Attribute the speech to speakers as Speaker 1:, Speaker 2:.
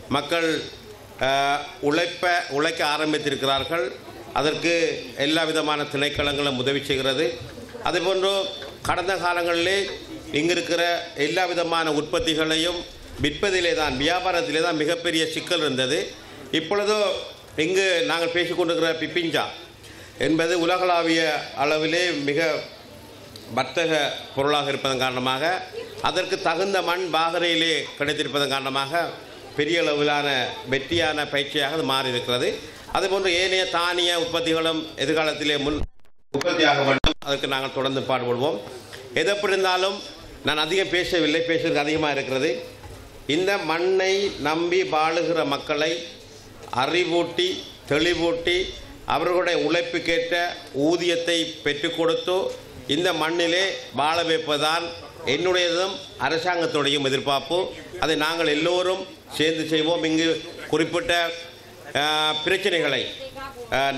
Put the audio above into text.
Speaker 1: மக்கள் அஹ், உழைப்ப உழைக்க ஆரம்பித்திருக்கிறார்கள் அதற்கு எல்லா விதமான திணைக்களங்களும் உதவி செய்கிறது அதேபோன்று கடந்த காலங்களிலே இங்கு இருக்கிற எல்லா விதமான உற்பத்திகளையும் விற்பதிலே தான் வியாபாரத்திலே தான் மிகப்பெரிய சிக்கல் இருந்தது இப்பொழுதோ இங்கு நாங்கள் பேசிக்கொண்டிருக்கிற பிப்பிஞ்சா என்பது உலகளாவிய அளவிலே மிக வர்த்தக பொருளாக இருப்பதன் காரணமாக அதற்கு தகுந்த மண் பாகரையிலே கிடைத்திருப்பதன் காரணமாக பெரிய அளவிலான வெற்றியான பயிற்சியாக அது மாறி இருக்கிறது அதுபோன்று ஏனைய தானிய உற்பத்திகளும் எதிர்காலத்திலே முன் உற்பத்தியாக வேண்டும் அதற்கு நாங்கள் தொடர்ந்து பாடுபடுவோம் எது எப்படி இருந்தாலும் நான் அதிகம் பேசவில்லை பேசுறதுக்கு அதிகமாக இருக்கிறது இந்த மண்ணை நம்பி வாழுகிற மக்களை அறிவூட்டி தெளிவூட்டி அவர்களுடைய உழைப்புக்கேற்ற ஊதியத்தை பெற்றுக் கொடுத்து இந்த மண்ணிலே வாழ வைப்பதுதான் என்னுடையதும் அரசாங்கத்துடையும் எதிர்பார்ப்பு அதை நாங்கள் எல்லோரும் சேர்ந்து செய்வோம் இங்கு குறிப்பிட்ட அஹ், பிரச்சனைகளை அஹ்,